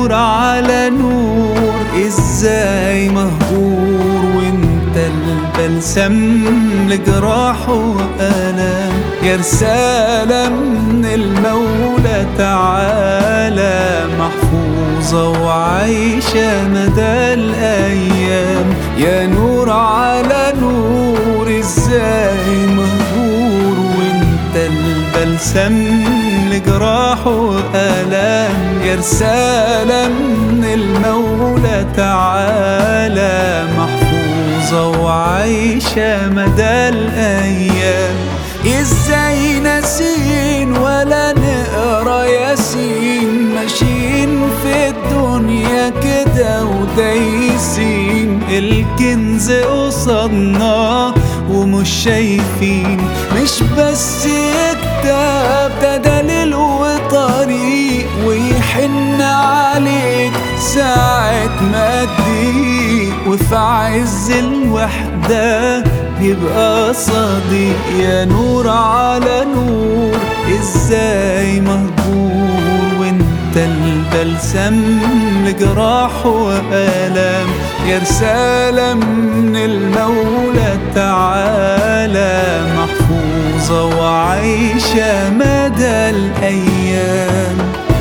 نور على نور ازاي مهجور وانت البلسم لجراح وألم يا رسالة من المولى تعالى محفوظة وعايشة مدى الأيام يا نور على نور ازاي مهجور وانت البلسم لجراح وآلام يا رسالة من المولى تعالى محفوظة وعايشة مدى الأيام ازاي ناسين ولا نقرا ياسين ماشيين في الدنيا كده ودايسين الكنز قصادنا ومش شايفين مش بس كتاب ده دليل وطريق ويحن عليك ساعة ما تضيق وفي عز الوحدة يبقى صديق يا نور على نور ازاي مهجور وانت البلسم لجراح وآلام يا رسالة من المولى تعالى محفوظة وعايشة مدى الأيام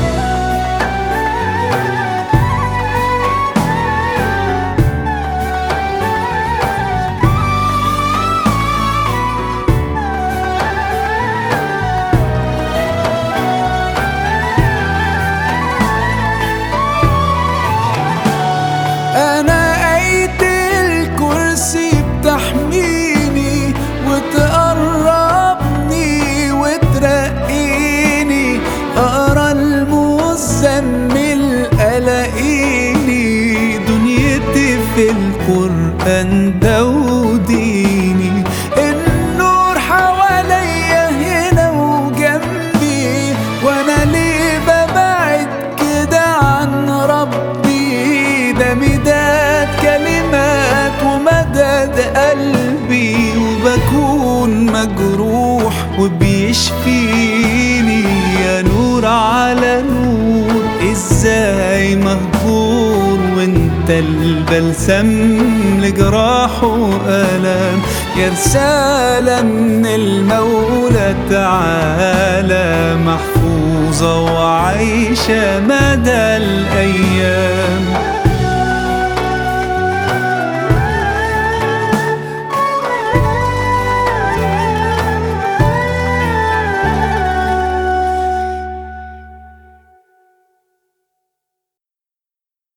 انا ايت الكرسي بتحميني وتقربني وترقيني اقرا المزمل الاقيني دنيتي في القران ده وديني النور حواليا هنا وجنبي وانا ليه ببعد كده عن ربي ده مداد كلمات ومدد قلبي وبكون مجروح وبيشفيني يا نور على نور ازاي مهجور وانت البلسم لجراح وألم يا رسالة من المولى تعالى محفوظة وعايشة مدى الأيام